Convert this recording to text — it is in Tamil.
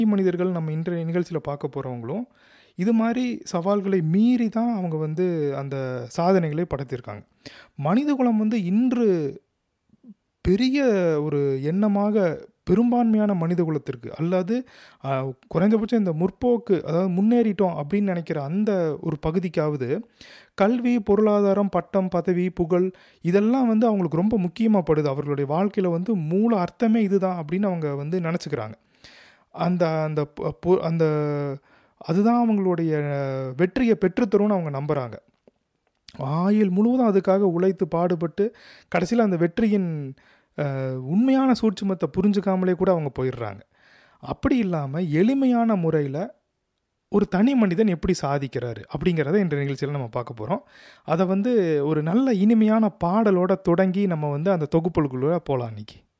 மனிதர்கள் நம்ம இன்றைய நிகழ்ச்சியில் பார்க்க போகிறவங்களும் இது மாதிரி சவால்களை மீறி தான் அவங்க வந்து அந்த சாதனைகளை படைத்திருக்காங்க மனிதகுலம் வந்து இன்று பெரிய ஒரு எண்ணமாக பெரும்பான்மையான மனித குலத்திற்கு அல்லது ஆஹ், குறைந்தபட்சம் இந்த முற்போக்கு அதாவது முன்னேறிட்டோம் அப்படின்னு நினைக்கிற அந்த ஒரு பகுதிக்காவது கல்வி பொருளாதாரம் பட்டம் பதவி புகழ் இதெல்லாம் வந்து அவங்களுக்கு ரொம்ப முக்கியமாக படுது அவர்களுடைய வாழ்க்கையில் வந்து மூல அர்த்தமே இதுதான் அப்படின்னு அவங்க வந்து நினச்சிக்கிறாங்க அந்த அந்த பொ- பொ- அந்த அதுதான் அவங்களுடைய வெற்றியை பெற்றுத்தரும்னு அவங்க நம்புகிறாங்க ஆயுள் முழுவதும் அதுக்காக உழைத்து பாடுபட்டு கடைசியில் அந்த வெற்றியின் அஹ், உண்மையான சூட்சுமத்தை புரிஞ்சுக்காமலே கூட அவங்க போயிடுறாங்க அப்படி இல்லாமல் எளிமையான முறையில் ஒரு தனி மனிதன் எப்படி சாதிக்கிறாரு அப்படிங்கிறத இந்த நிகழ்ச்சியில் நம்ம பார்க்க போகிறோம் அதை வந்து ஒரு நல்ல இனிமையான பாடலோட தொடங்கி நம்ம வந்து அந்த தொகுப்புகளுக்குள்ளே போகலாம் இன்னைக்கு